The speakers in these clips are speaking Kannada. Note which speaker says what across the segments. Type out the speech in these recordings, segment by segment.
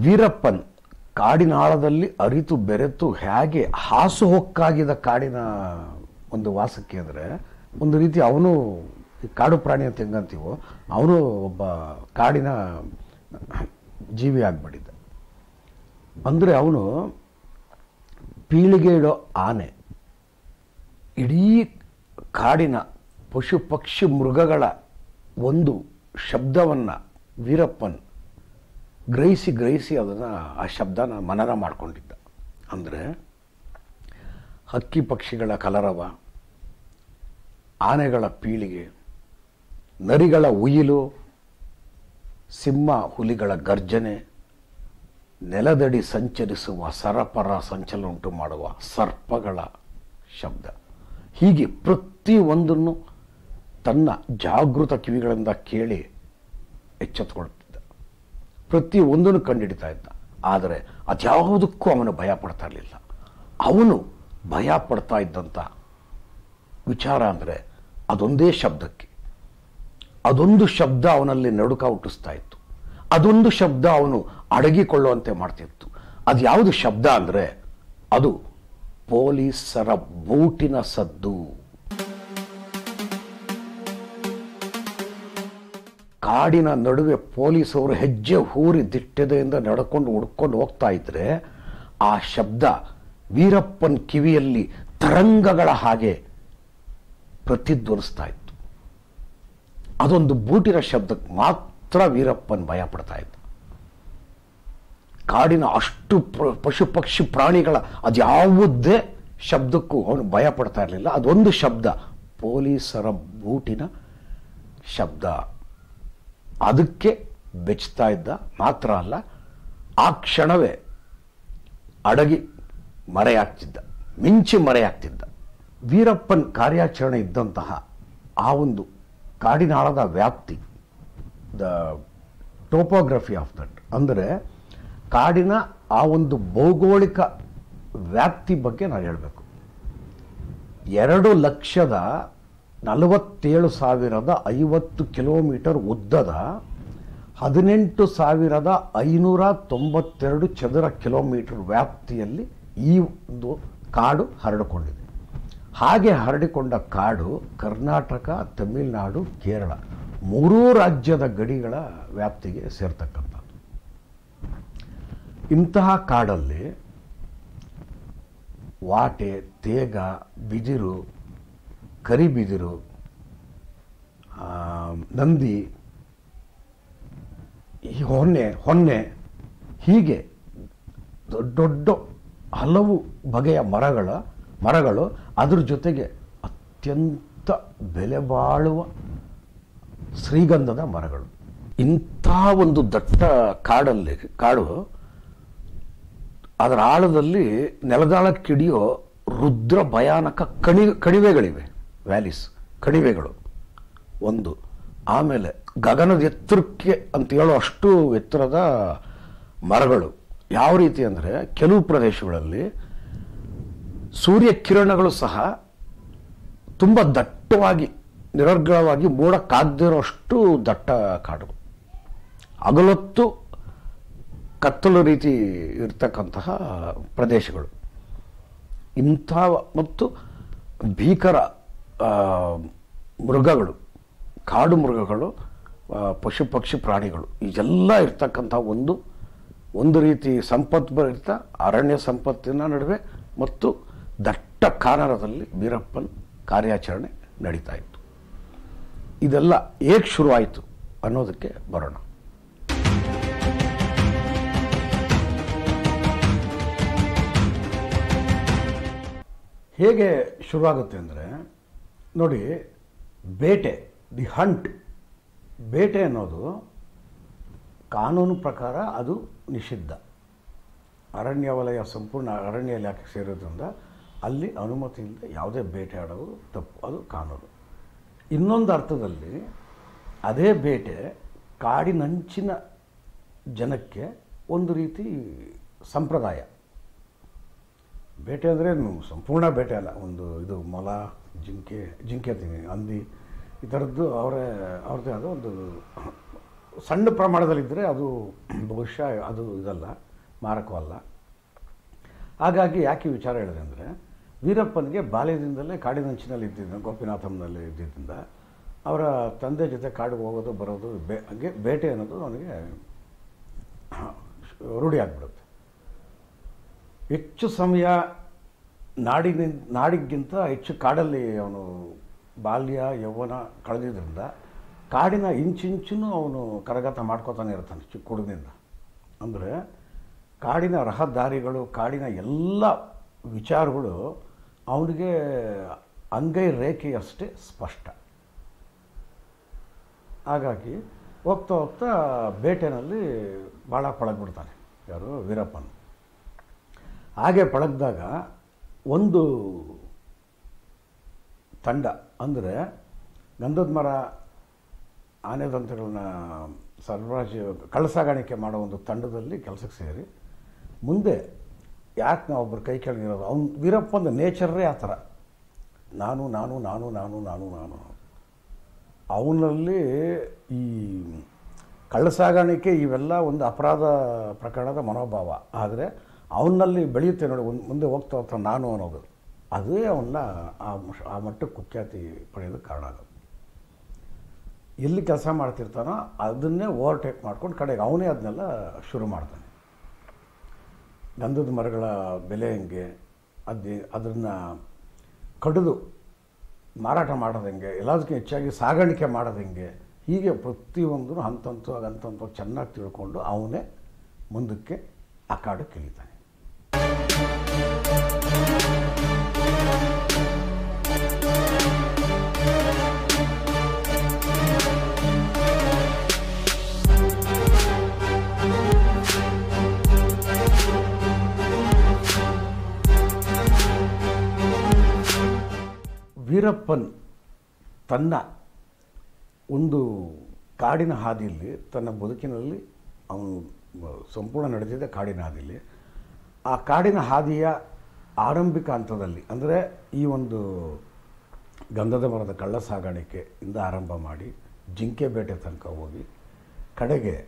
Speaker 1: ವೀರಪ್ಪನ್ ಕಾಡಿನಾಳದಲ್ಲಿ ಅರಿತು ಬೆರೆತು ಹೇಗೆ ಹಾಸುಹೊಕ್ಕಾಗಿದ್ದ ಕಾಡಿನ ಒಂದು ವಾಸಕ್ಕೆ ಅಂದರೆ ಒಂದು ರೀತಿ ಅವನು ಈ ಕಾಡು ಪ್ರಾಣಿ ಅಂತ ಹೆಂಗಂತೀವೋ ಅವನು ಒಬ್ಬ ಕಾಡಿನ ಜೀವಿ ಆಗ್ಬಿಟ್ಟಿದ್ದ ಅಂದರೆ ಅವನು ಪೀಳಿಗೆ ಇಡೋ ಆನೆ ಇಡೀ ಕಾಡಿನ ಪಶು ಪಕ್ಷಿ ಮೃಗಗಳ ಒಂದು ಶಬ್ದವನ್ನು ವೀರಪ್ಪನ್ ಗ್ರಹಿಸಿ ಗ್ರಹಿಸಿ ಅದನ್ನು ಆ ಶಬ್ದನ ಮನನ ಮಾಡಿಕೊಂಡಿದ್ದ ಅಂದರೆ ಹಕ್ಕಿ ಪಕ್ಷಿಗಳ ಕಲರವ ಆನೆಗಳ ಪೀಳಿಗೆ ನರಿಗಳ ಉಯಿಲು ಸಿಂಹ ಹುಲಿಗಳ ಗರ್ಜನೆ ನೆಲದಡಿ ಸಂಚರಿಸುವ ಸರಪರ ಸಂಚಲನ ಉಂಟು ಮಾಡುವ ಸರ್ಪಗಳ ಶಬ್ದ ಹೀಗೆ ಪ್ರತಿಯೊಂದನ್ನು ತನ್ನ ಜಾಗೃತ ಕಿವಿಗಳಿಂದ ಕೇಳಿ ಎಚ್ಚೆತ್ತುಕೊಳ್ತಿದ್ದ ಪ್ರತಿ ಒಂದನ್ನು ಕಂಡುಹಿಡಿತಾ ಇದ್ದ ಆದರೆ ಅದ್ಯಾವುದಕ್ಕೂ ಅವನು ಭಯ ಪಡ್ತಾ ಇರಲಿಲ್ಲ ಅವನು ಭಯ ಪಡ್ತಾ ಇದ್ದಂಥ ವಿಚಾರ ಅಂದರೆ ಅದೊಂದೇ ಶಬ್ದಕ್ಕೆ ಅದೊಂದು ಶಬ್ದ ಅವನಲ್ಲಿ ನಡುಕ ಹುಟ್ಟಿಸ್ತಾ ಇತ್ತು ಅದೊಂದು ಶಬ್ದ ಅವನು ಅಡಗಿಕೊಳ್ಳುವಂತೆ ಮಾಡ್ತಿತ್ತು ಅದು ಯಾವುದು ಶಬ್ದ ಅಂದರೆ ಅದು ಪೊಲೀಸರ ಬೂಟಿನ ಸದ್ದು ಕಾಡಿನ ನಡುವೆ ಪೊಲೀಸರು ಹೆಜ್ಜೆ ಹೂರಿ ದಿಟ್ಟದೆಯಿಂದ ನಡ್ಕೊಂಡು ಹುಡ್ಕೊಂಡು ಹೋಗ್ತಾ ಇದ್ರೆ ಆ ಶಬ್ದ ವೀರಪ್ಪನ್ ಕಿವಿಯಲ್ಲಿ ತರಂಗಗಳ ಹಾಗೆ ಪ್ರತಿಧ್ವನಿಸ್ತಾ ಇತ್ತು ಅದೊಂದು ಬೂಟಿನ ಶಬ್ದಕ್ಕೆ ಮಾತ್ರ ವೀರಪ್ಪನ್ ಭಯ ಪಡ್ತಾ ಇದ್ದ ಕಾಡಿನ ಅಷ್ಟು ಪ್ರ- ಪಶು ಪಕ್ಷಿ ಪ್ರಾಣಿಗಳ ಅದ್ಯಾವುದೇ ಶಬ್ದಕ್ಕೂ ಅವನು ಭಯ ಪಡ್ತಾ ಇರಲಿಲ್ಲ ಅದೊಂದು ಶಬ್ದ ಪೊಲೀಸರ ಬೂಟಿನ ಶಬ್ದ ಅದಕ್ಕೆ ಬೆಚ್ತಾ ಇದ್ದ ಮಾತ್ರ ಅಲ್ಲ ಆ ಕ್ಷಣವೇ ಅಡಗಿ ಮರೆಯಾಗ್ತಿದ್ದ ಮಿಂಚಿ ಮರೆಯಾಗ್ತಿದ್ದ ವೀರಪ್ಪನ್ ಕಾರ್ಯಾಚರಣೆ ಇದ್ದಂತಹ ಆ ಒಂದು ಕಾಡಿನಾಳದ ವ್ಯಾಪ್ತಿ ದ ಟೋಪೋಗ್ರಫಿ ಆಫ್ ದಟ್ ಅಂದರೆ ಕಾಡಿನ ಆ ಒಂದು ಭೌಗೋಳಿಕ ವ್ಯಾಪ್ತಿ ಬಗ್ಗೆ ನಾನು ಹೇಳಬೇಕು ಎರಡು ಲಕ್ಷದ ನಲವತ್ತೇಳು ಸಾವಿರದ ಐವತ್ತು ಕಿಲೋಮೀಟರ್ ಉದ್ದದ ಹದಿನೆಂಟು ಸಾವಿರದ ಐನೂರ ತೊಂಬತ್ತೆರಡು ಚದರ ಕಿಲೋಮೀಟರ್ ವ್ಯಾಪ್ತಿಯಲ್ಲಿ ಈ ಒಂದು ಕಾಡು ಹರಡಿಕೊಂಡಿದೆ ಹಾಗೆ ಹರಡಿಕೊಂಡ ಕಾಡು ಕರ್ನಾಟಕ ತಮಿಳುನಾಡು ಕೇರಳ ಮೂರೂ ರಾಜ್ಯದ ಗಡಿಗಳ ವ್ಯಾಪ್ತಿಗೆ ಸೇರ್ತಕ್ಕಂಥದ್ದು ಇಂತಹ ಕಾಡಲ್ಲಿ ವಾಟೆ ತೇಗ ಬಿದಿರು ಕರಿಬಿದಿರು ಆ, ನಂದಿ ಈ ಹೊನ್ನೆ ಹೊನ್ನೆ ಹೀಗೆ ದೊಡ್ಡ ದೊಡ್ಡ ಹಲವು ಬಗೆಯ ಮರಗಳ ಮರಗಳು ಅದ್ರ ಜೊತೆಗೆ ಅತ್ಯಂತ ಬೆಲೆ ಬಾಳುವ ಶ್ರೀಗಂಧದ ಮರಗಳು ಇಂಥ ಒಂದು ದಟ್ಟ ಕಾಡಲ್ಲಿ ಕಾಡು ಅದರ ಆಳದಲ್ಲಿ ನೆಲದಾಳಕ್ಕಿಡಿಯೋ ರುದ್ರ ಭಯಾನಕ ಕಣಿ ಕಣಿವೆಗಳಿವೆ ವ್ಯಾಲಿಸ್ ಕಣಿವೆಗಳು ಒಂದು ಆಮೇಲೆ ಗಗನದ ಎತ್ತರಕ್ಕೆ ಅಂತ ಹೇಳೋ ಅಷ್ಟು ಎತ್ತರದ ಮರಗಳು ಯಾವ ರೀತಿ ಅಂದರೆ ಕೆಲವು ಪ್ರದೇಶಗಳಲ್ಲಿ ಸೂರ್ಯ ಕಿರಣಗಳು ಸಹ ತುಂಬ ದಟ್ಟವಾಗಿ ನಿರರ್ಗಳವಾಗಿ ಮೋಡಕ್ಕಾಗದಿರೋ ಅಷ್ಟು ದಟ್ಟ ಕಾಡು ಹಗಲೊತ್ತು ಕತ್ತಲು ರೀತಿ ಇರ್ತಕ್ಕಂತಹ ಪ್ರದೇಶಗಳು ಇಂಥ ಮತ್ತು ಭೀಕರ ಆ, ಮೃಗಗಳು ಕಾಡು ಮೃಗಗಳು ಆ, ಪಶು ಪಕ್ಷಿ ಪ್ರಾಣಿಗಳು ಇದೆಲ್ಲ ಇರ್ತಕ್ಕಂಥ ಒಂದು ಒಂದು ರೀತಿ ಸಂಪದ್ಭರಿತ ಅರಣ್ಯ ಸಂಪತ್ತಿನ ನಡುವೆ ಮತ್ತು ದಟ್ಟ ಕಾನರದಲ್ಲಿ ವೀರಪ್ಪನ್ ಕಾರ್ಯಾಚರಣೆ ನಡೀತಾ ಇತ್ತು ಇದೆಲ್ಲ ಹೇಗೆ ಶುರುವಾಯಿತು ಅನ್ನೋದಕ್ಕೆ ಬರೋಣ ಹೇಗೆ ಶುರುವಾಗುತ್ತೆ ಅಂದರೆ ನೋಡಿ ಬೇಟೆ ದಿ ಹಂಟ್ ಬೇಟೆ ಅನ್ನೋದು ಕಾನೂನು ಪ್ರಕಾರ ಅದು ನಿಷಿದ್ಧ ಅರಣ್ಯ ವಲಯ ಸಂಪೂರ್ಣ ಅರಣ್ಯ ಇಲಾಖೆ ಸೇರೋದ್ರಿಂದ ಅಲ್ಲಿ ಅನುಮತಿಯಿಂದ ಯಾವುದೇ ಬೇಟೆ ಆಡೋದು ತಪ್ಪು ಅದು ಕಾನೂನು ಇನ್ನೊಂದು ಅರ್ಥದಲ್ಲಿ ಅದೇ ಬೇಟೆ ಕಾಡಿನಂಚಿನ ಜನಕ್ಕೆ ಒಂದು ರೀತಿ ಸಂಪ್ರದಾಯ ಬೇಟೆ ಅಂದರೆ ಸಂಪೂರ್ಣ ಬೇಟೆ ಅಲ್ಲ ಒಂದು ಇದು ಮೊಲ ಜಿಂಕೆ ಜಿಂಕೆ ಅಂತೀನಿ ಹಂದಿ ಈ ಥರದ್ದು ಅವರೇ ಅವ್ರದ್ದೇ ಆದ ಒಂದು ಸಣ್ಣ ಪ್ರಮಾಣದಲ್ಲಿದ್ದರೆ ಅದು ಬಹುಶಃ ಅದು ಇದಲ್ಲ ಮಾರಕವಲ್ಲ ಹಾಗಾಗಿ ಯಾಕೆ ವಿಚಾರ ಹೇಳಿದೆ ಅಂದರೆ ವೀರಪ್ಪನಿಗೆ ಬಾಲ್ಯದಿಂದಲೇ ಕಾಡಿನಂಚಿನಲ್ಲಿ ಇದ್ದಿದ್ದ ಗೋಪಿನಾಥಂನಲ್ಲಿ ಇದ್ದಿದ್ದರಿಂದ ಅವರ ತಂದೆ ಜೊತೆ ಕಾಡಿಗೆ ಹೋಗೋದು ಬರೋದು ಬೇ ಹಾಗೆ ಬೇಟೆ ಅನ್ನೋದು ಅವನಿಗೆ ರೂಢಿ ಆಗಿಬಿಡುತ್ತೆ ಹೆಚ್ಚು ಸಮಯ ನಾಡಿನ ನಾಡಿಗಿಂತ ಹೆಚ್ಚು ಕಾಡಲ್ಲಿ ಅವನು ಬಾಲ್ಯ ಯೌವನ ಕಳೆದಿದ್ದರಿಂದ ಕಾಡಿನ ಇಂಚಿಂಚೂ ಅವನು ಕರಗತ ಮಾಡ್ಕೋತಾನೆ ಇರ್ತಾನೆ ಚಿಕ್ಕ ಹುಡುಗನಿಂದ ಅಂದರೆ ಕಾಡಿನ ರಹದಾರಿಗಳು ಕಾಡಿನ ಎಲ್ಲ ವಿಚಾರಗಳು ಅವನಿಗೆ ಅಂಗೈ ರೇಖೆಯಷ್ಟೇ ಸ್ಪಷ್ಟ ಹಾಗಾಗಿ ಹೋಗ್ತಾ ಹೋಗ್ತಾ ಬೇಟೆನಲ್ಲಿ ಭಾಳ ಪಳಗ್ಬಿಡ್ತಾನೆ ಯಾರು ವೀರಪ್ಪನ್ ಹಾಗೆ ಪಳಗ್ದಾಗ ಒಂದು ತಂಡ ಅಂದರೆ ಗಂಧದ ಮರ ಆನೆ ದಂತಗಳನ್ನ ಸರಬರಾಜು ಕಳ್ಳಸಾಗಾಣಿಕೆ ಮಾಡೋ ಒಂದು ತಂಡದಲ್ಲಿ ಕೆಲಸಕ್ಕೆ ಸೇರಿ ಮುಂದೆ ಯಾಕೆ ನಾವು ಒಬ್ಬರು ಕೈ ಕೆಳಗಿರೋದು ಅವ್ನು ವೀರಪ್ಪನ ನೇಚರೇ ಆ ಥರ ನಾನು ನಾನು ನಾನು ನಾನು ನಾನು ನಾನು ಅವನಲ್ಲಿ ಈ ಕಳ್ಳಸಾಗಾಣಿಕೆ ಇವೆಲ್ಲ ಒಂದು ಅಪರಾಧ ಪ್ರಕರಣದ ಮನೋಭಾವ ಆದರೆ ಅವನಲ್ಲಿ ಬೆಳೆಯುತ್ತೆ ನೋಡಿ ಒಂದು ಮುಂದೆ ಹೋಗ್ತಾ ಹೋಗ್ತಾ ನಾನು ಅನ್ನೋದು ಅದೇ ಅವನ್ನ ಆ ಮಶ- ಆ ಮಟ್ಟಕ್ಕೆ ಕುಖ್ಯಾತಿ ಪಡೆಯೋದಕ್ಕೆ ಕಾರಣ ಆಗೋದು ಎಲ್ಲಿ ಕೆಲಸ ಮಾಡ್ತಿರ್ತಾನೋ ಅದನ್ನೇ ಓವರ್ಟೇಕ್ ಮಾಡ್ಕೊಂಡು ಕಡೆಗೆ ಅವನೇ ಅದನ್ನೆಲ್ಲ ಶುರು ಮಾಡ್ತಾನೆ ಗಂಧದ ಮರಗಳ ಬೆಲೆ ಹೆಂಗೆ ಅದು ಅದನ್ನು ಕಡಿದು ಮಾರಾಟ ಮಾಡೋದು ಹೆಂಗೆ ಎಲ್ಲದಕ್ಕೂ ಹೆಚ್ಚಾಗಿ ಸಾಗಾಣಿಕೆ ಮಾಡೋದು ಹೆಂಗೆ ಹೀಗೆ ಪ್ರತಿಯೊಂದು ಹಂತ ಹಂತವಾಗಿ ಹಂತ ಹಂತವಾಗಿ ಚೆನ್ನಾಗಿ ತಿಳ್ಕೊಂಡು ಅವನೇ ಮುಂದಕ್ಕೆ ಆ ಕಾಡಕ್ಕೆ ಇಳಿತಾನೆ ವೀರಪ್ಪನ್ ತನ್ನ ಒಂದು ಕಾಡಿನ ಹಾದಿಯಲ್ಲಿ ತನ್ನ ಬದುಕಿನಲ್ಲಿ ಅವನು ಸಂಪೂರ್ಣ ನಡೆದಿದ್ದ ಕಾಡಿನ ಹಾದಿಯಲ್ಲಿ ಆ ಕಾಡಿನ ಹಾದಿಯ ಆರಂಭಿಕ ಹಂತದಲ್ಲಿ ಅಂದರೆ ಈ ಒಂದು ಗಂಧದ ಮರದ ಕಳ್ಳ ಸಾಗಾಣಿಕೆಯಿಂದ ಆರಂಭ ಮಾಡಿ ಜಿಂಕೆ ಬೇಟೆ ತನಕ ಹೋಗಿ ಕಡೆಗೆ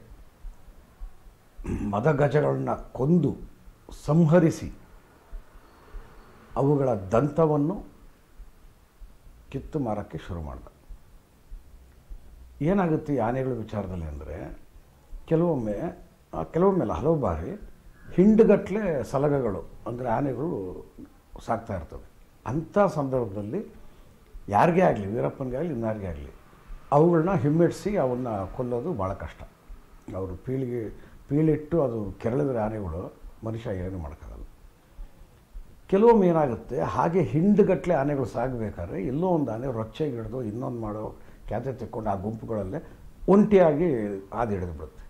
Speaker 1: ಮದಗಜಗಳನ್ನ ಕೊಂದು ಸಂಹರಿಸಿ ಅವುಗಳ ದಂತವನ್ನು ಕಿತ್ತು ಮಾರಕ್ಕೆ ಶುರು ಮಾಡ್ದ ಏನಾಗುತ್ತೆ ಈ ಆನೆಗಳ ವಿಚಾರದಲ್ಲಿ ಅಂದರೆ ಕೆಲವೊಮ್ಮೆ ಆ, ಕೆಲವೊಮ್ಮೆ ಅಲ್ಲ ಹಲವು ಬಾರಿ ಹಿಂಡುಗಟ್ಟಲೆ ಸಲಗಗಳು ಅಂದರೆ ಆನೆಗಳು ಸಾಕ್ತಾ ಇರ್ತವೆ ಅಂಥ ಸಂದರ್ಭದಲ್ಲಿ ಯಾರಿಗೇ ಆಗಲಿ ವೀರಪ್ಪನಿಗೆ ಆಗಲಿ ಇನ್ನಾರಿಗೇ ಆಗಲಿ ಅವುಗಳನ್ನ ಹಿಮ್ಮೆಟ್ಟಿಸಿ ಅವನ್ನ ಕೊಲ್ಲೋದು ಭಾಳ ಕಷ್ಟ ಅವರು ಪೀಳಿಗೆ ಪೀಳಿಟ್ಟು ಅದು ಕೆರಳಿದ್ರೆ ಆನೆಗಳು ಮನುಷ್ಯ ಏನು ಮಾಡೋಕ್ಕಾಗಲ್ಲ ಕೆಲವೊಮ್ಮೆ ಏನಾಗುತ್ತೆ ಹಾಗೆ ಹಿಂಡುಗಟ್ಟಲೆ ಆನೆಗಳು ಸಾಗಬೇಕಾದ್ರೆ ಎಲ್ಲೋ ಒಂದು ಆನೆ ರೊಚ್ಚೆಗೆ ಹಿಡಿದು ಇನ್ನೊಂದು ಮಾಡೋ ಕ್ಯಾತೆ ತೆಕ್ಕೊಂಡು ಆ ಗುಂಪುಗಳಲ್ಲೇ ಒಂಟಿಯಾಗಿ ಹಾದಿ ಹಿಡಿದು ಬಿಡುತ್ತೆ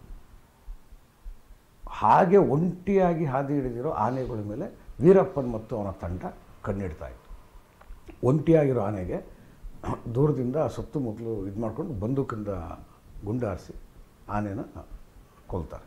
Speaker 1: ಹಾಗೆ ಒಂಟಿಯಾಗಿ ಹಾದಿ ಹಿಡಿದಿರೋ ಆನೆಗಳ ಮೇಲೆ ವೀರಪ್ಪನ್ ಮತ್ತು ಅವನ ತಂಡ ಕಣ್ಣಿಡ್ತಾ ಇತ್ತು ಒಂಟಿಯಾಗಿರೋ ಆನೆಗೆ ದೂರದಿಂದ ಸುತ್ತಮುತ್ತಲು ಇದು ಮಾಡ್ಕೊಂಡು ಬಂದೂಕಿಂದ ಗುಂಡಾರಿಸಿ ಆನೆನ ಕೊಲ್ತಾರೆ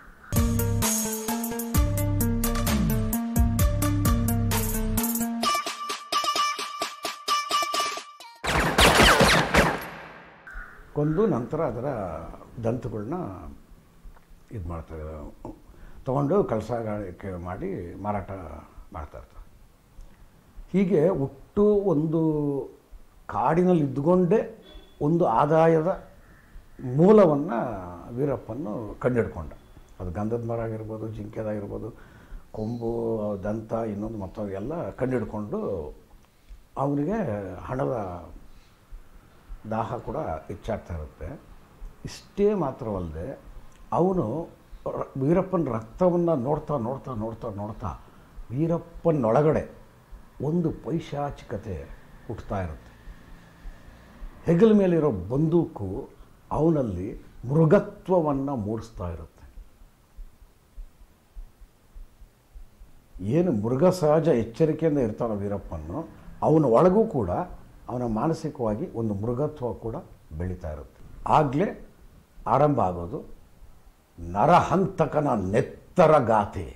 Speaker 1: ಕೊಂದು ನಂತರ ಅದರ ದಂತುಗಳನ್ನ ಇದು ಮಾಡ್ತಾರೆ ತೊಗೊಂಡು ಕಳಸಾಗಾಣಿಕೆ ಮಾಡಿ ಮಾರಾಟ ಮಾಡ್ತಾ ಇರ್ತಾರೆ ಹೀಗೆ ಒಟ್ಟು ಒಂದು ಕಾಡಿನಲ್ಲಿ ಇದ್ದುಕೊಂಡೇ ಒಂದು ಆದಾಯದ ಮೂಲವನ್ನು ವೀರಪ್ಪನ್ನು ಕಂಡಿಡ್ಕೊಂಡ ಅದು ಗಂಧದ ಮರ ಆಗಿರ್ಬೋದು ಜಿಂಕೆದಾಗಿರ್ಬೋದು ಕೊಂಬು ದಂತ ಇನ್ನೊಂದು ಮತ್ತೊಂದು ಎಲ್ಲ ಕಂಡಿಡ್ಕೊಂಡು ಅವನಿಗೆ ಹಣದ ದಾಹ ಕೂಡ ಹೆಚ್ಚಾಗ್ತಾ ಇರುತ್ತೆ ಇಷ್ಟೇ ಮಾತ್ರವಲ್ಲದೆ ಅವನು ರ- ವೀರಪ್ಪನ ರಕ್ತವನ್ನು ನೋಡ್ತಾ ನೋಡ್ತಾ ನೋಡ್ತಾ ನೋಡ್ತಾ ವೀರಪ್ಪನೊಳಗಡೆ ಒಂದು ಪೈಶಾಚಿಕತೆ ಹುಟ್ಟುತ್ತಾ ಇರುತ್ತೆ ಹೆಗಲ ಮೇಲಿರೋ ಬಂದೂಕು ಅವನಲ್ಲಿ ಮೃಗತ್ವವನ್ನು ಮೂಡಿಸ್ತಾ ಇರುತ್ತೆ ಏನು ಮೃಗ ಸಹಜ ಎಚ್ಚರಿಕೆಯಿಂದ ಇರ್ತಾನೋ ವೀರಪ್ಪನ್ನು ಅವನ ಒಳಗೂ ಕೂಡ ಅವನ ಮಾನಸಿಕವಾಗಿ ಒಂದು ಮೃಗತ್ವ ಕೂಡ ಬೆಳೀತಾ ಇರುತ್ತೆ ಆಗಲೇ ಆರಂಭ ಆಗೋದು ನರಹಂತಕನ ನೆತ್ತರ ಗಾಥೆ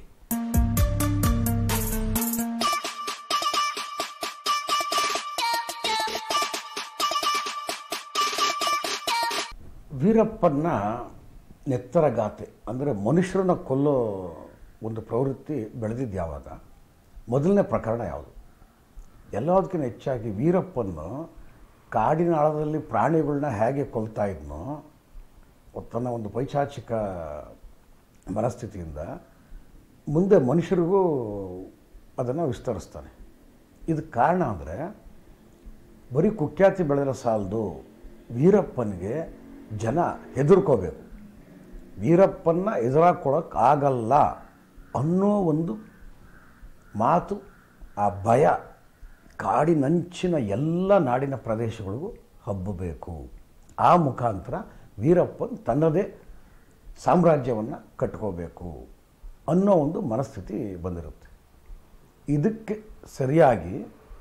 Speaker 1: ವೀರಪ್ಪನ ನೆತ್ತರ ಗಾತೆ ಅಂದರೆ ಮನುಷ್ಯರನ್ನ ಕೊಲ್ಲೋ ಒಂದು ಪ್ರವೃತ್ತಿ ಬೆಳೆದಿದ್ದು ಯಾವಾಗ ಮೊದಲನೇ ಪ್ರಕರಣ ಯಾವುದು ಎಲ್ಲದಕ್ಕಿಂತ ಹೆಚ್ಚಾಗಿ ವೀರಪ್ಪನ್ನು ಕಾಡಿನ ಆಳದಲ್ಲಿ ಪ್ರಾಣಿಗಳನ್ನ ಹೇಗೆ ಕೊಲ್ತಾ ಇದ್ನೋ ತನ್ನ ಒಂದು ಪೈಶಾಚಿಕ ಮನಸ್ಥಿತಿಯಿಂದ ಮುಂದೆ ಮನುಷ್ಯರಿಗೂ ಅದನ್ನು ವಿಸ್ತರಿಸ್ತಾನೆ ಇದಕ್ಕೆ ಕಾರಣ ಅಂದರೆ ಬರೀ ಕುಖ್ಯಾತಿ ಬೆಳೆದ್ರೆ ಸಾಲದು ವೀರಪ್ಪನಿಗೆ ಜನ ಹೆದರ್ಕೋಬೇಕು ವೀರಪ್ಪನ್ನ ಎದುರಾಕೊಳ್ಳೋಕೆ ಆಗಲ್ಲ ಅನ್ನೋ ಒಂದು ಮಾತು ಆ ಭಯ ಕಾಡಿನಂಚಿನ ಎಲ್ಲ ನಾಡಿನ ಪ್ರದೇಶಗಳಿಗೂ ಹಬ್ಬಬೇಕು ಆ ಮುಖಾಂತರ ವೀರಪ್ಪನ್ ತನ್ನದೇ ಸಾಮ್ರಾಜ್ಯವನ್ನು ಕಟ್ಕೋಬೇಕು ಅನ್ನೋ ಒಂದು ಮನಸ್ಥಿತಿ ಬಂದಿರುತ್ತೆ ಇದಕ್ಕೆ ಸರಿಯಾಗಿ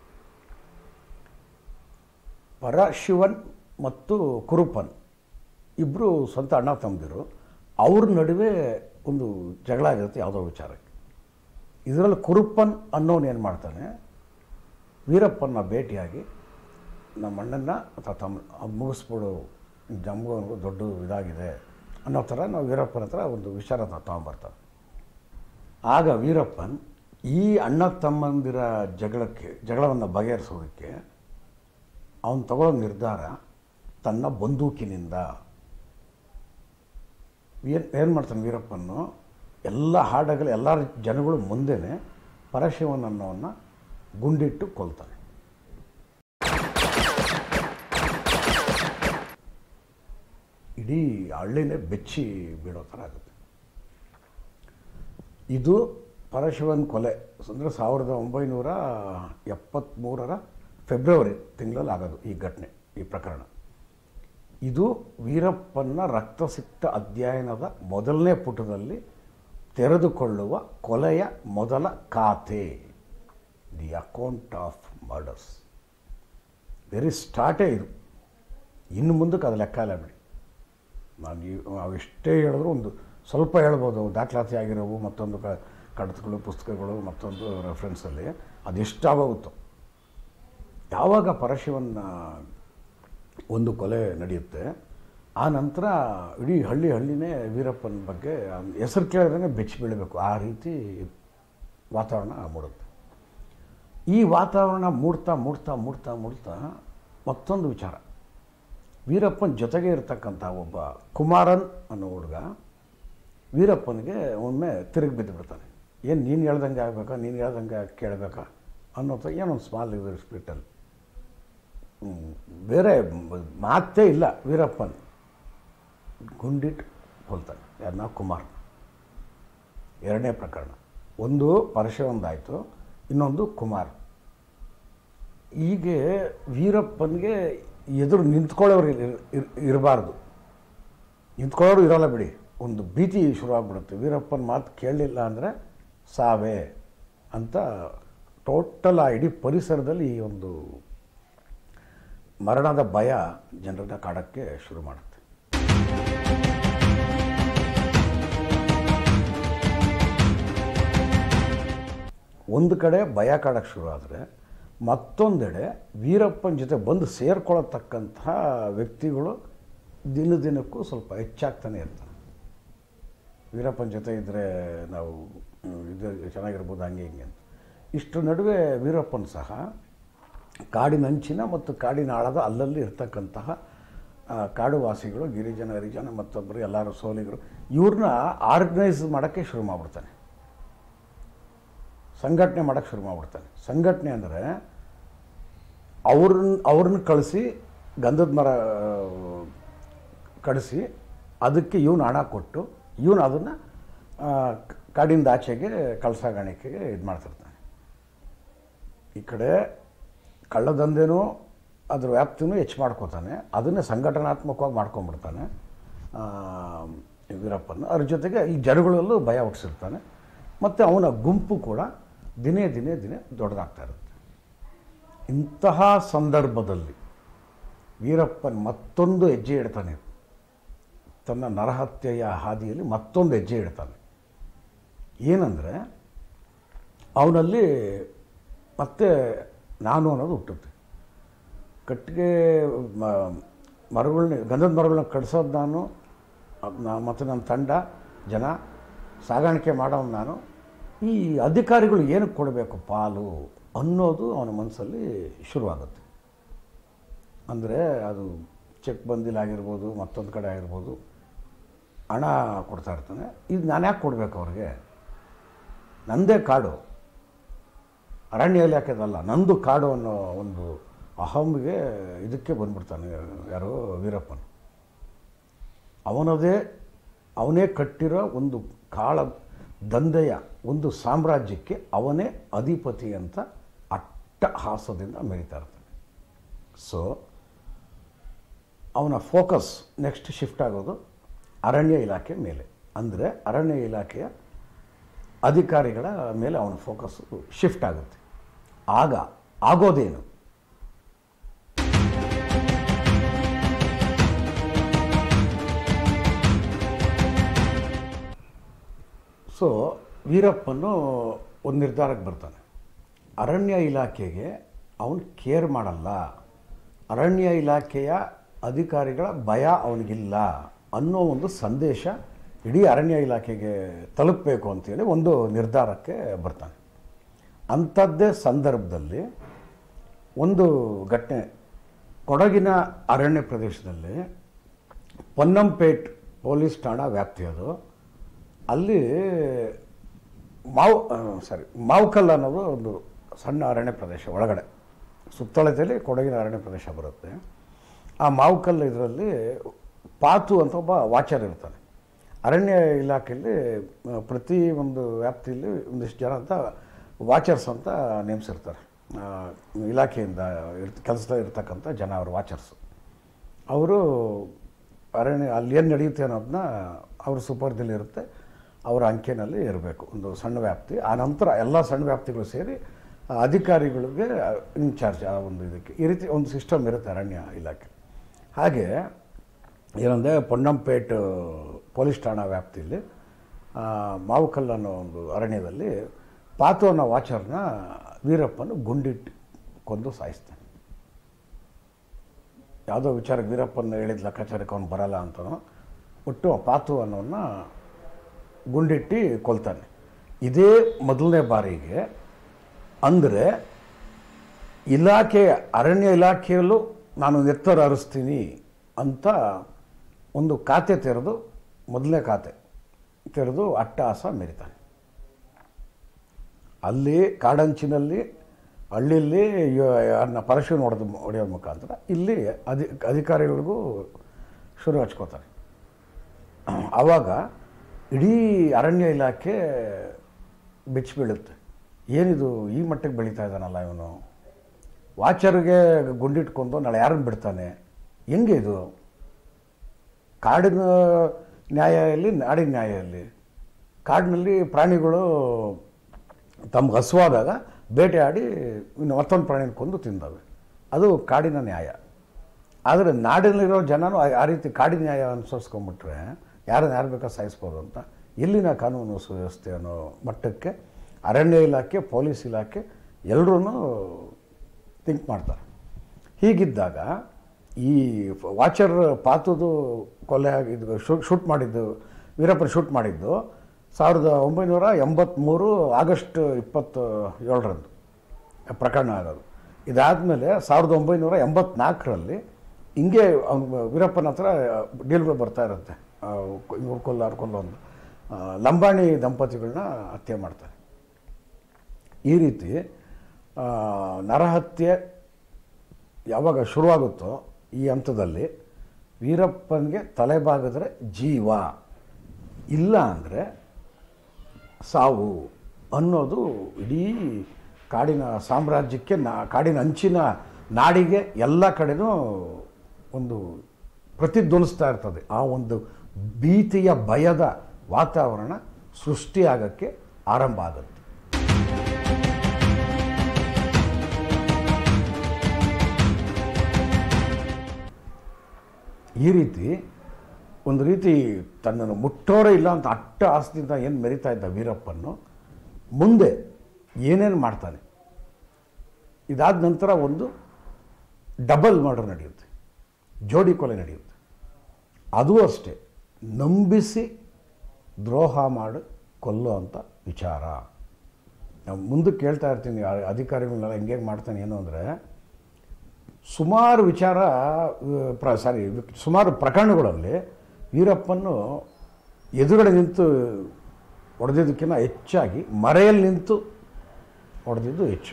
Speaker 1: ಪರಶಿವನ್ ಮತ್ತು ಕುರುಪನ್ ಇಬ್ಬರು ಸ್ವಂತ ಅಣ್ಣ ತಮ್ಮದಿರು ಅವ್ರ ನಡುವೆ ಒಂದು ಜಗಳ ಆಗಿರುತ್ತೆ ಯಾವುದೋ ವಿಚಾರಕ್ಕೆ ಇದರಲ್ಲಿ ಕುರುಪನ್ ಅನ್ನೋನು ಏನು ಮಾಡ್ತಾನೆ ವೀರಪ್ಪನ ಭೇಟಿಯಾಗಿ ನಮ್ಮ ಅಣ್ಣನ ಅಥವಾ ತಮ್ಮ ಅದ್ ಮುಗಿಸ್ಬಿಡು ಜಮ್ಗು ದೊಡ್ಡ ಇದಾಗಿದೆ ಅನ್ನೋ ಥರ ನಾವು ವೀರಪ್ಪನ ಹತ್ರ ಒಂದು ವಿಚಾರ ತಗೊಂಬರ್ತಾನೆ ಆಗ ವೀರಪ್ಪನ್ ಈ ಅಣ್ಣ ತಮ್ಮಂದಿರ ಜಗಳಕ್ಕೆ ಜಗಳವನ್ನು ಬಗೆಹರಿಸೋದಕ್ಕೆ ಅವನು ತಗೊಳ್ಳೋ ನಿರ್ಧಾರ ತನ್ನ ಬಂದೂಕಿನಿಂದ ಏನು ಏನು ಮಾಡ್ತಾನೆ ವೀರಪ್ಪನ್ನು ಎಲ್ಲ ಹಾಡಗಳು ಎಲ್ಲ ಜನಗಳು ಮುಂದೆನೇ ಪರಶಿವನ್ ಅನ್ನೋವನ್ನು ಗುಂಡಿಟ್ಟು ಕೊಲ್ತಾನೆ ಇಡೀ ಹಳ್ಳಿನೇ ಬೆಚ್ಚಿ ಬೀಳೋ ಥರ ಆಗುತ್ತೆ ಇದು ಪರಶಿವನ್ ಕೊಲೆ ಅಂದರೆ ಸಾವಿರದ ಒಂಬೈನೂರ ಎಪ್ಪತ್ತ್ಮೂರರ ಫೆಬ್ರವರಿ ತಿಂಗಳಲ್ಲಿ ಆಗೋದು ಈ ಘಟನೆ ಈ ಪ್ರಕರಣ ಇದು ವೀರಪ್ಪನ ರಕ್ತಸಿಕ್ತ ಅಧ್ಯಯನದ ಮೊದಲನೇ ಪುಟದಲ್ಲಿ ತೆರೆದುಕೊಳ್ಳುವ ಕೊಲೆಯ ಮೊದಲ ಖಾತೆ the account of murders very ಸ್ಟಾರ್ಟೇ ಇದು ಇನ್ನು ಮುಂದಕ್ಕೆ ಅದು ಲೆಕ್ಕ ಇಲ್ಲ ಬಿಡಿ ನಾನು ಈ ನಾವು ಎಷ್ಟೇ ಹೇಳಿದ್ರು ಒಂದು ಸ್ವಲ್ಪ ಹೇಳ್ಬೋದು ದಾಖಲಾತಿ ಆಗಿರೋವು ಮತ್ತೊಂದು ಕ ಕಡತಗಳು ಪುಸ್ತಕಗಳು ಮತ್ತೊಂದು ರೆಫರೆನ್ಸಲ್ಲಿ ಅದೆಷ್ಟಾಗೋಗುತ್ತೋ ಯಾವಾಗ ಪರಶಿವನ್ನ ಒಂದು ಕೊಲೆ ನಡೆಯುತ್ತೆ ಆ ನಂತರ ಇಡೀ ಹಳ್ಳಿ ಹಳ್ಳಿನೇ ವೀರಪ್ಪನ ಬಗ್ಗೆ ಹೆಸರು ಕೇಳಿದ್ರೆ ಬೆಚ್ಚಿ ಬೀಳಬೇಕು ಆ ರೀತಿ ವಾತಾವರಣ ಮೂಡುತ್ತೆ ಈ ವಾತಾವರಣ ಮೂಡ್ತಾ ಮೂಡ್ತಾ ಮೂಡ್ತಾ ಮೂಡ್ತಾ ಮತ್ತೊಂದು ವಿಚಾರ ವೀರಪ್ಪನ ಜೊತೆಗೆ ಇರತಕ್ಕಂಥ ಒಬ್ಬ ಕುಮಾರನ್ ಅನ್ನೋ ಹುಡುಗ ವೀರಪ್ಪನಿಗೆ ಒಮ್ಮೆ ತಿರುಗಿ ಬಿದ್ದು ಬಿಡ್ತಾನೆ ಏನು ನೀನು ಹೇಳ್ದಂಗೆ ಆಗಬೇಕಾ ನೀನು ಹೇಳ್ದಂಗೆ ಕೇಳಬೇಕಾ ಅನ್ನೋ ಥರ ಏನೊಂದು ಸ್ಮಾಲ್ ಇದು ಸ್ಪಿರಿಟಲ್ಲಿ ಬೇರೆ ಮಾತೇ ಇಲ್ಲ ವೀರಪ್ಪನ್ ಗುಂಡಿಟ್ಟು ಕೊಲ್ತಾನೆ ಯಾರನ್ನ ಕುಮಾರ್ ಎರಡನೇ ಪ್ರಕರಣ ಒಂದು ಪರಶಿವಂದಾಯಿತು ಇನ್ನೊಂದು ಕುಮಾರ್ ಹೀಗೆ ವೀರಪ್ಪನಿಗೆ ಎದುರು ನಿಂತ್ಕೊಳ್ಳೋರು ಇರಬಾರ್ದು ನಿಂತ್ಕೊಳ್ಳೋರು ಇರೋಲ್ಲ ಬಿಡಿ ಒಂದು ಭೀತಿ ಶುರುವಾಗ್ಬಿಡುತ್ತೆ ವೀರಪ್ಪನ ಮಾತು ಕೇಳಲಿಲ್ಲ ಅಂದರೆ ಸಾವೇ ಅಂತ ಟೋಟಲ್ ಆ ಇಡೀ ಪರಿಸರದಲ್ಲಿ ಈ ಒಂದು ಮರಣದ ಭಯ ಜನರನ್ನ ಕಾಡೋಕ್ಕೆ ಶುರು ಮಾಡುತ್ತೆ ಒಂದು ಕಡೆ ಭಯ ಕಾಡೋಕ್ಕೆ ಶುರು ಆದರೆ ಮತ್ತೊಂದೆಡೆ ವೀರಪ್ಪನ ಜೊತೆ ಬಂದು ಸೇರ್ಕೊಳ್ಳತಕ್ಕಂತಹ ವ್ಯಕ್ತಿಗಳು ದಿನ ದಿನಕ್ಕೂ ಸ್ವಲ್ಪ ಹೆಚ್ಚಾಗ್ತಾನೆ ಇರ್ತಾರೆ ವೀರಪ್ಪನ ಜೊತೆ ಇದ್ದರೆ ನಾವು ಇದು ಚೆನ್ನಾಗಿರ್ಬೋದು ಹಂಗೆ ಹಿಂಗೆ ಅಂತ ಇಷ್ಟರ ನಡುವೆ ವೀರಪ್ಪನ ಸಹ ಕಾಡಿನಂಚಿನ ಮತ್ತು ಕಾಡಿನ ಆಳದ ಅಲ್ಲಲ್ಲಿ ಇರ್ತಕ್ಕಂತಹ ಕಾಡುವಾಸಿಗಳು ಗಿರಿಜನ ಹರಿಜನ ಮತ್ತೊಬ್ಬರು ಎಲ್ಲರೂ ಸೋಲಿಗರು ಇವ್ರನ್ನ ಆರ್ಗನೈಸ್ ಮಾಡೋಕ್ಕೆ ಶುರು ಮಾಡಿಬಿಡ್ತಾನೆ ಸಂಘಟನೆ ಮಾಡೋಕ್ಕೆ ಶುರು ಮಾಡಿಬಿಡ್ತಾನೆ ಸಂಘಟನೆ ಅಂದರೆ ಅವ್ರನ್ನ ಅವ್ರನ್ನ ಕಳಿಸಿ ಗಂಧದ ಮರ ಕಳಿಸಿ ಅದಕ್ಕೆ ಇವನು ಹಣ ಕೊಟ್ಟು ಇವನು ಅದನ್ನು ಕಾಡಿಂದ ಆಚೆಗೆ ಕಳಸಾಗಾಣಿಕೆಗೆ ಇದು ಮಾಡ್ತಿರ್ತಾನೆ ಈ ಕಡೆ ಕಳ್ಳದಂಧೆನೂ ಅದ್ರ ವ್ಯಾಪ್ತಿನೂ ಹೆಚ್ಚು ಮಾಡ್ಕೋತಾನೆ ಅದನ್ನೇ ಸಂಘಟನಾತ್ಮಕವಾಗಿ ಮಾಡ್ಕೊಂಡ್ಬಿಡ್ತಾನೆ ವೀರಪ್ಪನ ಅದ್ರ ಜೊತೆಗೆ ಈ ಜನಗಳಲ್ಲೂ ಭಯ ಹುಟ್ಟಿಸಿರ್ತಾನೆ ಮತ್ತು ಅವನ ಗುಂಪು ಕೂಡ ದಿನೇ ದಿನೇ ದಿನೇ ದೊಡ್ಡದಾಗ್ತಾ ಇರುತ್ತೆ ಇಂತಹ ಸಂದರ್ಭದಲ್ಲಿ ವೀರಪ್ಪನ್ ಮತ್ತೊಂದು ಹೆಜ್ಜೆ ಇಡ್ತಾನೆ ತನ್ನ ನರಹತ್ಯೆಯ ಹಾದಿಯಲ್ಲಿ ಮತ್ತೊಂದು ಹೆಜ್ಜೆ ಇಡ್ತಾನೆ ಏನಂದರೆ ಅವನಲ್ಲಿ ಮತ್ತೆ ನಾನು ಅನ್ನೋದು ಹುಟ್ಟುತ್ತೆ ಕಟ್ಟಿಗೆ ಮರಗಳನ್ನ ಗಂಧದ ಮರಗಳನ್ನ ಕಡಿಸೋದು ನಾನು ಅದ್ನ ಮತ್ತು ನನ್ನ ತಂಡ ಜನ ಸಾಗಾಣಿಕೆ ಮಾಡೋನು ನಾನು ಈ ಅಧಿಕಾರಿಗಳು ಏನಕ್ಕೆ ಕೊಡಬೇಕು ಪಾಲು ಅನ್ನೋದು ಅವನ ಮನಸ್ಸಲ್ಲಿ ಶುರುವಾಗುತ್ತೆ ಅಂದರೆ ಅದು ಚೆಕ್ ಬಂದಿಲಾಗಿರ್ಬೋದು ಮತ್ತೊಂದು ಕಡೆ ಆಗಿರ್ಬೋದು ಹಣ ಕೊಡ್ತಾ ಇರ್ತಾನೆ ಇದು ನಾನು ಯಾಕೆ ಕೊಡಬೇಕು ಅವ್ರಿಗೆ ನಂದೇ ಕಾಡು ಅರಣ್ಯ ಇಲಾಖೆದಲ್ಲ ನಂದು ಕಾಡು ಅನ್ನೋ ಒಂದು ಅಹಂಗೆ ಇದಕ್ಕೆ ಬಂದ್ಬಿಡ್ತಾನೆ ಯಾರೋ ವೀರಪ್ಪನ್ ಅವನದೇ ಅವನೇ ಕಟ್ಟಿರೋ ಒಂದು ಕಾಳ ದಂಧೆಯ ಒಂದು ಸಾಮ್ರಾಜ್ಯಕ್ಕೆ ಅವನೇ ಅಧಿಪತಿ ಅಂತ ಅಟ್ಟಹಾಸದಿಂದ ಮೆರಿತಾ ಇರ್ತಾನೆ ಸೊ ಅವನ ಫೋಕಸ್ ನೆಕ್ಸ್ಟ್ ಶಿಫ್ಟ್ ಆಗೋದು ಅರಣ್ಯ ಇಲಾಖೆ ಮೇಲೆ ಅಂದರೆ ಅರಣ್ಯ ಇಲಾಖೆಯ ಅಧಿಕಾರಿಗಳ ಮೇಲೆ ಅವನ ಫೋಕಸ್ ಶಿಫ್ಟ್ ಆಗುತ್ತೆ ಆಗ ಆಗೋದೇನು ಸೊ ವೀರಪ್ಪನು ಒಂದು ನಿರ್ಧಾರಕ್ಕೆ ಬರ್ತಾನೆ ಅರಣ್ಯ ಇಲಾಖೆಗೆ ಅವನು ಕೇರ್ ಮಾಡಲ್ಲ ಅರಣ್ಯ ಇಲಾಖೆಯ ಅಧಿಕಾರಿಗಳ ಭಯ ಅವನಿಗಿಲ್ಲ ಅನ್ನೋ ಒಂದು ಸಂದೇಶ ಇಡೀ ಅರಣ್ಯ ಇಲಾಖೆಗೆ ತಲುಪಬೇಕು ಅಂತೇಳಿ ಒಂದು ನಿರ್ಧಾರಕ್ಕೆ ಬರ್ತಾನೆ ಅಂಥದ್ದೇ ಸಂದರ್ಭದಲ್ಲಿ ಒಂದು ಘಟನೆ ಕೊಡಗಿನ ಅರಣ್ಯ ಪ್ರದೇಶದಲ್ಲಿ ಪೊನ್ನಂಪೇಟ್ ಪೊಲೀಸ್ ಠಾಣಾ ವ್ಯಾಪ್ತಿ ಅದು ಅಲ್ಲಿ ಮಾವು ಸಾರಿ ಮಾವುಕಲ್ ಅನ್ನೋದು ಒಂದು ಸಣ್ಣ ಅರಣ್ಯ ಪ್ರದೇಶ ಒಳಗಡೆ ಸುತ್ತಳತೆಯಲ್ಲಿ ಕೊಡಗಿನ ಅರಣ್ಯ ಪ್ರದೇಶ ಬರುತ್ತೆ ಆ ಮಾವುಕಲ್ ಇದರಲ್ಲಿ ಪಾತು ಅಂತ ಒಬ್ಬ ವಾಚರ್ ಇರ್ತಾನೆ ಅರಣ್ಯ ಇಲಾಖೆಯಲ್ಲಿ ಆ, ಪ್ರತಿ ಒಂದು ವ್ಯಾಪ್ತಿಯಲ್ಲಿ ಒಂದಿಷ್ಟು ಜನ ಅಂತ ವಾಚರ್ಸ್ ಅಂತ ನೇಮಿಸಿರ್ತಾರೆ ಆ, ಇಲಾಖೆಯಿಂದ ಇರ್ತ ಕೆಲಸದಲ್ಲಿ ಇರ್ತಕ್ಕಂಥ ಜನ ಅವರು ವಾಚರ್ಸು ಅವರು ಅರಣ್ಯ ಅಲ್ಲಿ ಏನು ನಡೆಯುತ್ತೆ ಅನ್ನೋದನ್ನ ಅವ್ರ ಸುಪರ್ದಲ್ಲಿ ಇರುತ್ತೆ ಅವರ ಅಂಕೆನಲ್ಲಿ ಇರಬೇಕು ಒಂದು ಸಣ್ಣ ವ್ಯಾಪ್ತಿ ಆ ನಂತರ ಎಲ್ಲ ಸಣ್ಣ ವ್ಯಾಪ್ತಿಗಳು ಸೇರಿ ಆ ಅಧಿಕಾರಿಗಳಿಗೆ ಇನ್ಚಾರ್ಜ್ ಆ ಒಂದು ಇದಕ್ಕೆ ಈ ರೀತಿ ಒಂದು ಸಿಸ್ಟಮ್ ಇರುತ್ತೆ ಅರಣ್ಯ ಇಲಾಖೆ ಹಾಗೆ ಏನಂದರೆ ಪೊನ್ನಂಪೇಟ್ ಪೊಲೀಸ್ ಠಾಣಾ ವ್ಯಾಪ್ತಿಯಲ್ಲಿ ಆ, ಮಾವುಕಲ್ ಅನ್ನೋ ಒಂದು ಅರಣ್ಯದಲ್ಲಿ ಪಾತು ಅನ್ನೋ ವಾಚರ್ನ ವೀರಪ್ಪನು ಗುಂಡಿಟ್ಟು ಕೊಂದು ಸಾಯಿಸ್ತಾನೆ ಯಾವುದೋ ವಿಚಾರಕ್ಕೆ ವೀರಪ್ಪನ ಹೇಳಿದ ಲೆಕ್ಕಾಚಾರಕ್ಕೆ ಅವನು ಬರಲ್ಲ ಅಂತನೋ ಒಟ್ಟು ಆ ಪಾತು ಅನ್ನೋನ್ನ ಗುಂಡಿಟ್ಟು ಕೊಲ್ತಾನೆ ಇದೇ ಮೊದಲನೇ ಬಾರಿಗೆ ಅಂದರೆ ಇಲಾಖೆ ಅರಣ್ಯ ಇಲಾಖೆಯಲ್ಲೂ ನಾನು ಎತ್ತರ ಹರಿಸ್ತೀನಿ ಅಂತ ಒಂದು ಖಾತೆ ತೆರೆದು ಮೊದಲನೇ ಖಾತೆ ತೆರೆದು ಅಟ್ಟಹಾಸ ಮೆರಿತಾನೆ ಅಲ್ಲಿ ಕಾಡಂಚಿನಲ್ಲಿ ಹಳ್ಳಿಯಲ್ಲಿ ಯಾರನ್ನ ಪರಶುವಿನ ಹೊಡೆದು ಹೊಡೆಯೋ ಮುಖಾಂತರ ಇಲ್ಲಿ ಅಧಿ ಅಧಿಕಾರಿಗಳಿಗೂ ಶುರು ಹಚ್ಕೋತಾರೆ ಆವಾಗ ಇಡೀ ಅರಣ್ಯ ಇಲಾಖೆ ಬೆಚ್ಚಿ ಬೀಳುತ್ತೆ ಏನಿದು ಈ ಮಟ್ಟಕ್ಕೆ ಬೆಳೀತಾ ಇದ್ದಾನಲ್ಲ ಇವನು ವಾಚರ್ಗೆ ಗುಂಡಿಟ್ಕೊಂಡು ನಾಳೆ ಯಾರನ್ನು ಬಿಡ್ತಾನೆ ಹೆಂಗೆ ಇದು ಕಾಡಿನ ನ್ಯಾಯ ಎಲ್ಲಿ ನಾಡಿನ ನ್ಯಾಯ ಎಲ್ಲಿ ಕಾಡಿನಲ್ಲಿ ಪ್ರಾಣಿಗಳು ತಮ್ಗೆ ಹಸುವಾದಾಗ ಬೇಟೆಯಾಡಿ ಇನ್ನು ಮತ್ತೊಂದು ಪ್ರಾಣಿನ ಕೊಂದು ತಿಂದವೆ ಅದು ಕಾಡಿನ ನ್ಯಾಯ ಆದರೆ ನಾಡಿನಲ್ಲಿರೋ ಜನನು ಆ- ಆ ರೀತಿ ಕಾಡಿನ ನ್ಯಾಯ ಅನುಸರಿಸ್ಕೊಂಡ್ಬಿಟ್ರೆ ಯಾರನ್ನ ಯಾರು ಬೇಕಾ ಸಾಯಿಸ್ಬೋದು ಅಂತ ಇಲ್ಲಿನ ಕಾನೂನು ಸುವ್ಯವಸ್ಥೆ ಅನ್ನೋ ಮಟ್ಟಕ್ಕೆ ಅರಣ್ಯ ಇಲಾಖೆ ಪೊಲೀಸ್ ಇಲಾಖೆ ಎಲ್ಲರೂ ಥಿಂಕ್ ಮಾಡ್ತಾರೆ ಹೀಗಿದ್ದಾಗ ಈ ವಾಚರ್ ಪಾತುದು ಕೊಲೆ ಆಗಿದ್ದು ಶೂಟ್ ಶೂಟ್ ಮಾಡಿದ್ದು ವೀರಪ್ಪನ ಶೂಟ್ ಮಾಡಿದ್ದು ಸಾವಿರದ ಒಂಬೈನೂರ ಎಂಬತ್ತ್ಮೂರು ಆಗಸ್ಟ್ ಇಪ್ಪತ್ತು ಏಳರಂದು ಪ್ರಕರಣ ಆಗೋದು ಇದಾದಮೇಲೆ ಸಾವಿರದ ಒಂಬೈನೂರ ಎಂಬತ್ನಾಲ್ಕರಲ್ಲಿ ಹಿಂಗೆ ಅವ್ನು ವೀರಪ್ಪನ ಹತ್ರ ಡೀಲ್ಗಳು ಬರ್ತಾ ಇರುತ್ತೆ ಇವ್ರು ಕೊಲ್ಲ ಅವ್ರು ಕೊಲ್ಲ ಒಂದು ಆ, ಲಂಬಾಣಿ ದಂಪತಿಗಳನ್ನ ಹತ್ಯೆ ಮಾಡ್ತಾರೆ ಈ ರೀತಿ ಆ, ನರಹತ್ಯೆ ಯಾವಾಗ ಶುರುವಾಗುತ್ತೋ ಈ ಹಂತದಲ್ಲಿ ವೀರಪ್ಪನಿಗೆ ತಲೆಬಾಗಿದ್ರೆ ಜೀವ ಇಲ್ಲ ಅಂದರೆ ಸಾವು ಅನ್ನೋದು ಇಡೀ ಕಾಡಿನ ಸಾಮ್ರಾಜ್ಯಕ್ಕೆ ನಾ ಕಾಡಿನ ಅಂಚಿನ ನಾಡಿಗೆ ಎಲ್ಲ ಕಡೆನೂ ಒಂದು ಪ್ರತಿಧ್ವನಿಸ್ತಾ ಇರ್ತದೆ ಆ ಒಂದು ಭೀತಿಯ ಭಯದ ವಾತಾವರಣ ಸೃಷ್ಟಿಯಾಗಕ್ಕೆ ಆರಂಭ ಆಗುತ್ತೆ ಈ ರೀತಿ ಒಂದು ರೀತಿ ತನ್ನನ್ನು ಮುಟ್ಟೋರೇ ಇಲ್ಲ ಅಂತ ಅಟ್ಟ ಆಸ್ತಿಯಿಂದ ಏನು ಮೆರಿತಾ ಇದ್ದ ವೀರಪ್ಪನ್ನು ಮುಂದೆ ಏನೇನು ಮಾಡ್ತಾನೆ ಇದಾದ ನಂತರ ಒಂದು ಡಬಲ್ ಮರ್ಡರ್ ನಡೆಯುತ್ತೆ ಜೋಡಿ ಕೊಲೆ ನಡೆಯುತ್ತೆ ಅದು ಅಷ್ಟೇ ನಂಬಿಸಿ ದ್ರೋಹ ಮಾಡಿ ಕೊಲ್ಲೋ ಅಂಥ ವಿಚಾರ ನಾವು ಮುಂದಕ್ಕೆ ಕೇಳ್ತಾ ಇರ್ತೀನಿ ಆ ಅಧಿಕಾರಿಗಳನ್ನೆಲ್ಲ ಹೆಂಗೆ ಮಾಡ್ತಾನೆ ಏನು ಅಂದರೆ ಸುಮಾರು ವಿಚಾರ ಆ, ಪ್ರ ಸಾರಿ ಸುಮಾರು ಪ್ರಕರಣಗಳಲ್ಲಿ ವೀರಪ್ಪನ್ನು ಎದುರುಗಡೆ ನಿಂತು ಹೊಡೆದಿದ್ದಕ್ಕಿಂತ ಹೆಚ್ಚಾಗಿ ಮರೆಯಲ್ಲಿ ನಿಂತು ಹೊಡೆದಿದ್ದು ಹೆಚ್ಚು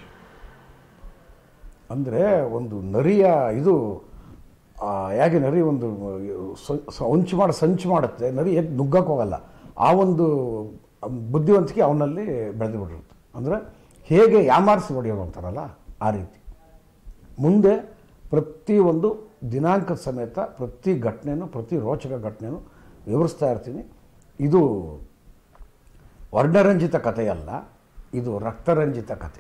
Speaker 1: ಅಂದರೆ ಒಂದು ನರಿಯ ಇದು ಆ, ಹೇಗೆ ನರಿ ಒಂದು ಸ- ಸ- ಹೊಂಚು ಮಾಡಿ ಸಂಚು ಮಾಡುತ್ತೆ ನರಿ ಹೇಗೆ ನುಗ್ಗಕ್ಕೆ ಹೋಗಲ್ಲ ಆ ಒಂದು ಬುದ್ಧಿವಂತಿಕೆ ಅವನಲ್ಲಿ ಬೆಳೆದು ಬಿಟ್ಟಿರುತ್ತೆ ಅಂದರೆ ಹೇಗೆ ಯಾಮಾರಿಸಿ ಹೊಡೆಯೋದು ಅಂತಾರಲ್ಲ ಆ ರೀತಿ ಮುಂದೆ ಪ್ರತಿಯೊಂದು ದಿನಾಂಕದ ಸಮೇತ ಪ್ರತಿ ಘಟನೆನೂ ಪ್ರತಿ ರೋಚಕ ಘಟನೆನೂ ವಿವರಿಸ್ತಾ ಇರ್ತೀನಿ ಇದು ವರ್ಣರಂಜಿತ ಕಥೆಯಲ್ಲ ಇದು ರಕ್ತರಂಜಿತ ಕಥೆ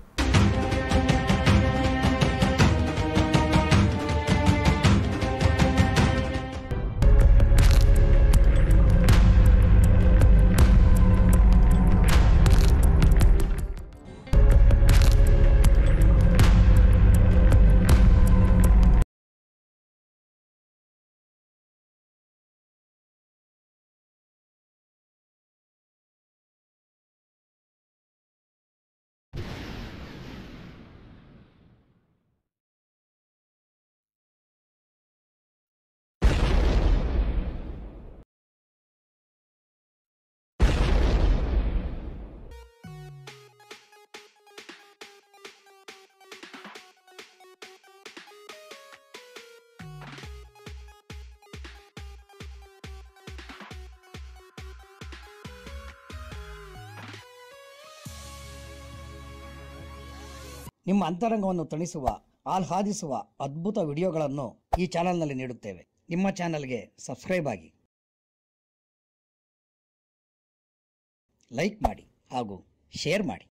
Speaker 2: ನಿಮ್ಮ ಅಂತರಂಗವನ್ನು ತಣಿಸುವ ಆಹ್ಲಾದಿಸುವ ಅದ್ಭುತ ವಿಡಿಯೋಗಳನ್ನು ಈ ಚಾನೆಲ್ನಲ್ಲಿ ನೀಡುತ್ತೇವೆ ನಿಮ್ಮ ಚಾನೆಲ್ಗೆ ಸಬ್ಸ್ಕ್ರೈಬ್ ಆಗಿ ಲೈಕ್ ಮಾಡಿ ಹಾಗೂ ಶೇರ್ ಮಾಡಿ